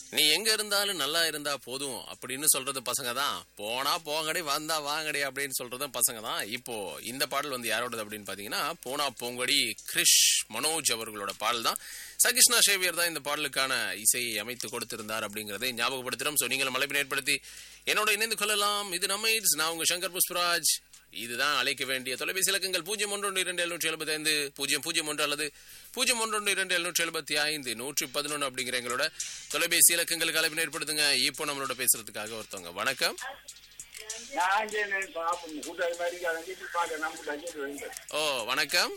நீ எங்க இருந்தாலும் நல்லா இருந்தா போதும் அப்படின்னு சொல்றது பசங்க தான் போனா போங்கடி வந்தா வாங்கடி அப்படின்னு சொல்றதும் பசங்க தான் இப்போ இந்த பாடல் வந்து யாரோடது அப்படின்னு பாத்தீங்கன்னா போனா போங்கடி கிரிஷ் மனோஜ் அவர்களோட பாடல் தான் சகிஷ்ணா சேவியர் தான் இந்த பாடலுக்கான இசையை அமைத்து கொடுத்திருந்தார் அப்படிங்கறதை ஞாபகப்படுத்துறோம் சோ நீங்களும் மலைப்பின் ஏற்படுத்தி என்னோட இணைந்து கொள்ளலாம் இது நம்ம இட்ஸ் நான் உங்க சங்கர் புஷ்பராஜ் இதுதான் அழைக்க வேண்டிய தொலைபேசி இலக்கங்கள் பூஜ்ஜியம் ஒன்று ஒன்று இரண்டு எழுநூற்றி எழுபத்தி ஐந்து பூஜ்ஜியம் பூஜ்ஜியம் ஒன்று அல்லது பூஜ்ஜியம் ஒன்று ஒன்று இரண்டு எழுநூற்றி எழுபத்தி ஐந்து நூற்றி பதினொன்று அப்படிங்கிற எங்களோட தொலைபேசி இலக்கங்களுக்கு அழைப்பினை ஏற்படுத்துங்க இப்போ நம்மளோட பேசுறதுக்காக ஒருத்தவங்க வணக்கம் நான் பாப்போம் கூட்டாளி மாதிரி அங்கே பார்க்க நம்ம அங்கே வைங்க ஓ வணக்கம்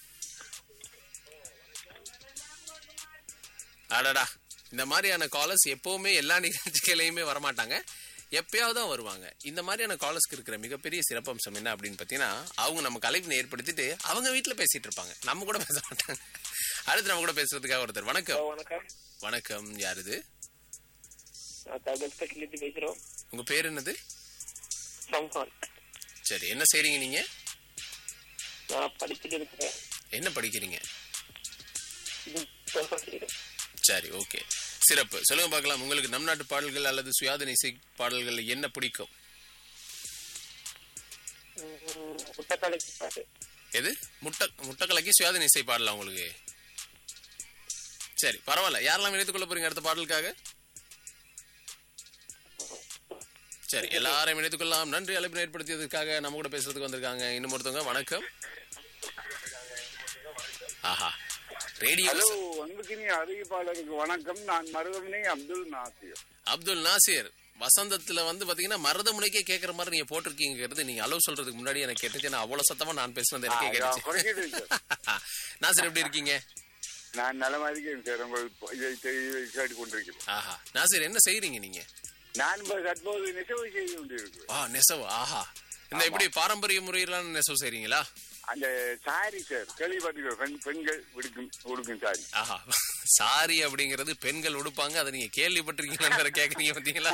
அடடா இந்த மாதிரியான காலர்ஸ் எப்பவுமே எல்லா நிகழ்ச்சிகளையுமே வரமாட்டாங்க எப்பயாவது தான் வருவாங்க இந்த மாதிரியான காலர்ஸ்க்கு இருக்கிற மிகப்பெரிய சிறப்பம்சம் என்ன அப்படின்னு பார்த்தீங்கன்னா அவங்க நமக்கு அழைப்பினை ஏற்படுத்திட்டு அவங்க வீட்டில் பேசிட்டு இருப்பாங்க நம்ம கூட பேச மாட்டாங்க அடுத்து நம்ம கூட பேசுறதுக்காக ஒருத்தர் வணக்கம் வணக்கம் வணக்கம் யார் இது நான் தகவல் ஸ்பெஷலிஸ்ட் பேசுறோம் உங்க பேர் என்னது சம்ஹான் சரி என்ன செய்றீங்க நீங்க நான் படிச்சுட்டு இருக்கிறேன் என்ன படிக்கிறீங்க இது சொல்றேன். சரி ஓகே சிறப்பு சொல்லுங்க பார்க்கலாம் உங்களுக்கு நம் நாட்டு பாடல்கள் அல்லது சுயாதீன இசை பாடல்கள் என்ன பிடிக்கும் உம், முட்டைக்காலைக்கு பாட்டு எது முட்டை முட்டைக்கலக்கி சுயாதீன இசை பாடலாம் உங்களுக்கு சரி பரவாயில்ல யாரெல்லாம் இணைத்துக் கொள்ள போறீங்க அடுத்த பாடலுக்காக சரி எல்லாரையும் இணைத்துக் கொள்ளலாம் நன்றி அழைப்பு ஏற்படுத்தியதற்காக நம்ம கூட பேசுறதுக்கு வந்திருக்காங்க இன்னும் ஒருத்தவங்க வணக்கம் ஆஹா ரேடியோ ஹலோ அன்புக்கினி அறிவிப்பாளருக்கு வணக்கம் நான் மருதமனை அப்துல் நாசிர் அப்துல் நாசிர் வசந்தத்துல வந்து பாத்தீங்கன்னா மருதமுனைக்கே கேக்குற மாதிரி நீங்க போட்டிருக்கீங்கிறது நீங்க அளவு சொல்றதுக்கு முன்னாடி எனக்கு கேட்டுச்சு நான் அவ்வளவு சத்தமா நான் பேசுனது எனக்கே ஆ, கேட்டுச்சு குறைக்கிட்டு இருக்கு. நாசிர் எப்படி இருக்கீங்க நான் நலமா இருக்கேன் சார் உங்களுக்கு இதை இதை கேட்டு கொண்டிருக்கிறேன் ஆஹா நாசிர் என்ன செய்றீங்க நீங்க நான் இப்ப தற்போது நெசவு செய்து கொண்டிருக்கிறேன் ஆ நெசவு ஆஹா இந்த எப்படி பாரம்பரிய முறையிலான நெசவு செய்றீங்களா அந்த சாரி சார் கேள்விப்பட்டிருக்கிறேன் பெண் பெண்கள் விடுக்கும் உடுக்கும் சாரி ஆஹா சாரி அப்படிங்கிறது பெண்கள் உடுப்பாங்க அதை நீங்க கேள்விப்பட்டிருக்கீங்கன்னு வேற கேக்குறீங்க பாத்தீங்களா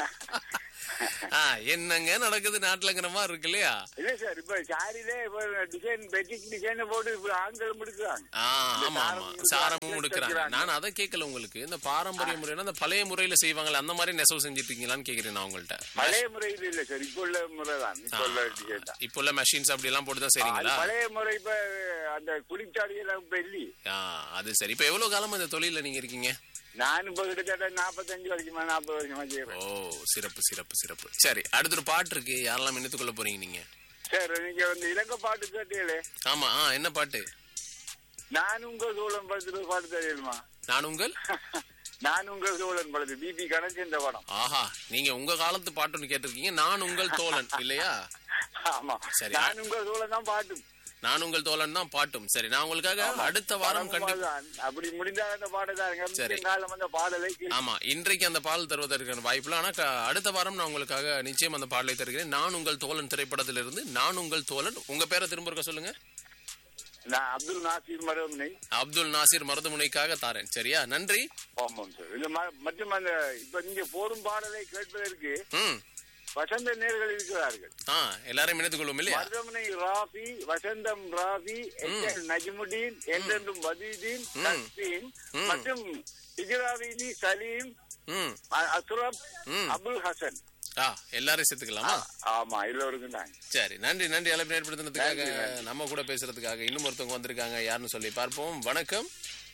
ஆ என்னங்க நடக்குது நாட்டுலங்கிற மாதிரி இருக்கு இல்லையா இல்ல சார் இப்ப சாரிலே இப்ப டிசைன் பெட்டிக் டிசைன் போட்டு இப்ப ஆண்களும் எடுக்கிறாங்க ஆ, இந்த ஆமா ஆமா சாரமும் சாரமும் எடுக்கிறாங்க. எடுக்கிறாங்க நான் அதை கேட்கல உங்களுக்கு இந்த பாரம்பரிய முறையில அந்த பழைய முறையில செய்வாங்கல்ல அந்த மாதிரி நெசவு செஞ்சுட்டு இருக்கீங்களான்னு கேக்குறேன் நான் உங்கள்ட்ட பழைய முறையில் இல்ல சார் இப்ப உள்ள முறை தான் இப்ப உள்ள டிசைன் தான் இப்போ உள்ள மெஷின்ஸ் அப்படி எல்லாம் போட்டு தான் அது செய்றீங்களா பழைய முறை இப்ப அந்த குளிச்சாடி எல்லாம் இப்ப இல்லையே ஆ, அது சரி இப்ப எவ்வளவு காலமா இந்த தொழில நீங்க இருக்கீங்க நான் இப்ப கிட்டத்தட்ட நாற்பத்தஞ்சு வருஷமா நாற்பது வருஷமா செய்யறேன் ஓ சிறப்பு சிறப்பு சிறப்பு சரி அடுத்த ஒரு பாட்டு இருக்கு யாரெல்லாம் இணைத்துக் கொள்ள போறீங்க நீங்க சார் நீங்க வந்து இலங்கை பாட்டு கேட்டீங்களே ஆமா ஆ என்ன பாட்டு நான் உங்க சோழன் படத்துல ஒரு பாட்டு தெரியுமா நான் உங்கள் நான் உங்க சோழன் படத்து பிபி கணக்கு இந்த படம் ஆஹா நீங்க உங்க காலத்து பாட்டுன்னு கேட்டிருக்கீங்க நான் உங்கள் தோழன் இல்லையா ஆமா சரி. நான் உங்க சோழன் தான் பாட்டு நான் உங்கள் தோழன் தான் பாட்டும் சரி நான் உங்களுக்காக அடுத்த வாரம் கண்டிப்பா அப்படி முடிந்தால் அந்த பாடல் சரி. காலம் அந்த பாடலை கேட்டு- ஆமா இன்றைக்கு அந்த பாடல் தருவதற்கான வாய்ப்புல ஆனா க- அடுத்த வாரம் நான் உங்களுக்காக நிச்சயம் அந்த பாடலை தருகிறேன் நான் உங்கள் தோழன் திரைப்படத்திலிருந்து நான் உங்கள் தோழன் உங்க பேரை திரும்ப இருக்க சொல்லுங்க நான் அப்துல் நாசிர் மருதமனை அப்துல் நாசிர் மருதமுனைக்காக தாரேன் சரியா நன்றி ஆமாம் சார் இந்த ம- மற்றும் அந்த இப்ப நீங்க போரும் பாடலை கேட்பதற்கு ம் வசந்த நேர்கள் இருக்கிறார்கள் ஆ எல்லாரையும் இணைத்துக் கொள்வோம் இல்லையா மருதமனை ராஃபி வசந்தம் ராஃபி எச் எல் நஜ்முடீன் என்றென்றும் பதீதீன் தஸ்தீன் ம். மற்றும் இஜ்ராவிலி சலீம் ம் அ- அஸ்ரப் ம். அபுல் ஹசன் ஆ எல்லாரையும் சேர்த்துக்கலாமா ஆமா எல்லோருக்கும் தான் சரி நன்றி நன்றி அழைப்பு ஏற்படுத்தினதுக்காக நன்றி, நன்றி. நம்ம கூட பேசுறதுக்காக இன்னும் ஒருத்தவங்க வந்திருக்காங்க யாருன்னு சொல்லி பார்ப்போம் வணக்கம்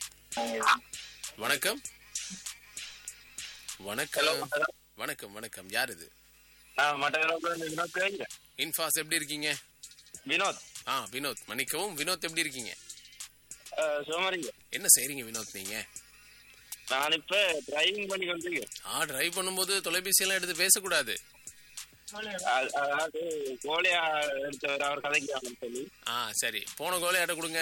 வணக்கம் வணக்கம் வணக்கம் வணக்கம் யார் இது நான் மட்டக்களப்புல இருந்து வினோத் பேசுறேன் இன்ஃபாஸ் எப்படி இருக்கீங்க வினோத் ஆ வினோத் மன்னிக்கவும் வினோத் எப்படி இருக்கீங்க அஹ், சோமரிங்க என்ன செய்றீங்க வினோத் நீங்க நான் இப்ப டிரைவிங் பண்ணி கொண்டிருக்கேன் ஆ டிரைவ் பண்ணும்போது தொலைபேசி எல்லாம் எடுத்து பேசக்கூடாது அ- அதாவது கோழியா எடுத்தவர் அவர் கதைக்கிறாங்கன்னு சொல்லி ஆ சரி போன கோலை ஆட்ட கொடுங்க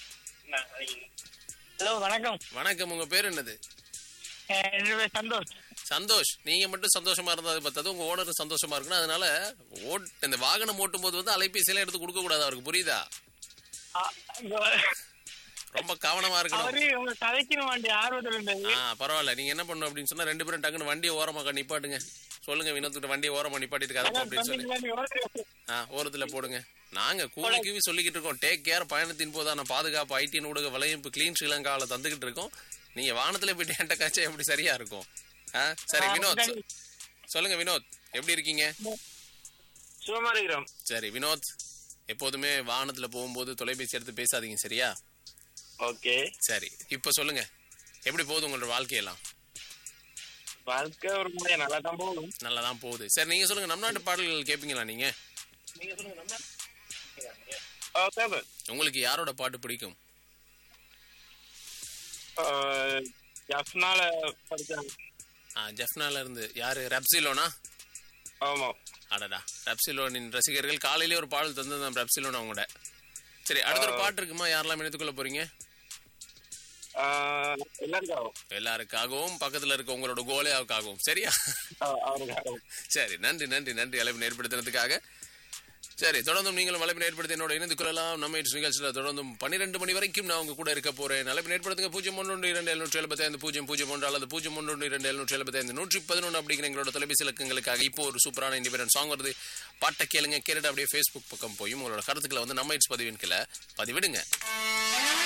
ஹலோ வணக்கம் வணக்கம் உங்க பேர் என்னது அஹ் என்னோட பேர் சந்தோஷ் சந்தோஷ் நீங்க மட்டும் சந்தோஷமா இருந்தா அது பத்தாது உங்க ஓனர் சந்தோஷமா இருக்கணும் அதனால ஓட் இந்த வாகனம் ஓட்டும் போது வந்து அலைபேசியெல்லாம் எடுத்து கொடுக்க கூடாது அவருக்கு புரியுதா அ- இங்க ரொம்ப கவனமா இருக்கணும் அவரு உங்க கதைக்கணும் வேண்டிய ஆர்வத்தில் இருந்தது ஆ பரவாயில்ல நீங்க என்ன பண்ணணும் அப்படின்னு சொன்னா ரெண்டு பேரும் டக்குன்னு வண்டியை ஓரமா நிப்பாட்டுங்க சொல்லுங்க வினோத்துக்கிட்ட வண்டியை ஓரமா நிப்பாட்டிட்டு கதை அப்படின்னு சொல்லி ஆ ஓரத்துல போடுங்க நாங்க கூவி கூவி சொல்லிக்கிட்டு இருக்கோம் டேக் கேர் பயணத்தின் போதான பாதுகாப்பு ஐடி ஊடக வலையமைப்பு கிளீன் ஸ்ரீலங்காவில் தந்துகிட்டு இருக்கோம் நீங்க வானத்துல போயிட்டு என்கிட்ட காய்ச்சா எப்படி சரியா இருக்கும் ஆ, சரி வினோத் சொ- சொல்லுங்க வினோத் எப்படி இருக்கீங்க சுகமா இருக்கிறோம் சரி வினோத் எப்போதுமே வாகனத்துல போகும்போது தொலைபேசி எடுத்து பேசாதீங்க சரியா ஓகே சரி இப்போ சொல்லுங்க எப்படி போகுது உங்களோட வாழ்க்கையெல்லாம் வாழ்க்கை ஒரு முறையா நல்லா தான் போகும் நல்லா தான் போகுது சரி நீங்க சொல்லுங்க நம்ம நாட்டு பாடல்கள் கேட்பீங்களா நீங்க ஓகே உங்களுக்கு யாரோட பாட்டு பிடிக்கும் ஜப்னால படிச்சாங்க ஆ, ஜெஃப்னால இருந்து யாரு ரப்சிலோனா ஆமா அடடா ரப்சிலோனின் ரசிகர்கள் காலையிலே ஒரு பாடல் தந்தது ரப்சிலோன் அவங்களோட சரி அடுத்த ஒரு பாட்டு இருக்குமா யாரெல்லாம் இணைத்துக்கொள்ள போறீங்க ஆஹ் எல்லாருக்கும் எல்லாருக்காகவும் பக்கத்துல இருக்க உங்களோட கோலையாவுக்காகவும் சரியா அவருக்காகவும் சரி நன்றி நன்றி நன்றி அழைப்பு ஏற்படுத்தினதுக்காக சரி தொடர்ந்தும் நீங்களும் அழைப்பு ஏற்படுத்தி என்னோட இணைந்து கொள்ளலாம் நம்ம இன்று நிகழ்ச்சியில் தொடர்ந்தும் பன்னிரெண்டு மணி வரைக்கும் நான் உங்க கூட இருக்க போறேன் அழைப்பு ஏற்படுத்துங்க பூஜ்ஜியம் ஒன்று இரண்டு எழுநூற்றி எழுபத்தி ஐந்து பூஜ்ஜியம் பூஜ்ஜியம் ஒன்று அல்லது பூஜ்ஜியம் ஒன்று இரண்டு எழுநூற்றி எழுபத்தி ஐந்து நூற்றி பதினொன்று அப்படிங்கிற எங்களோட தொலைபேசி இலக்கங்களுக்காக இப்போ ஒரு சூப்பரான இண்டிபெண்டன்ட் சாங் வருது பாட்டை கேளுங்க கேட்டுட்டு அப்படியே ஃபேஸ்புக் பக்கம் போய் உங்களோட கருத்துக்களை வந்து நம்ம இட்ஸ் பதிவின் கீழே பதிவிடுங்க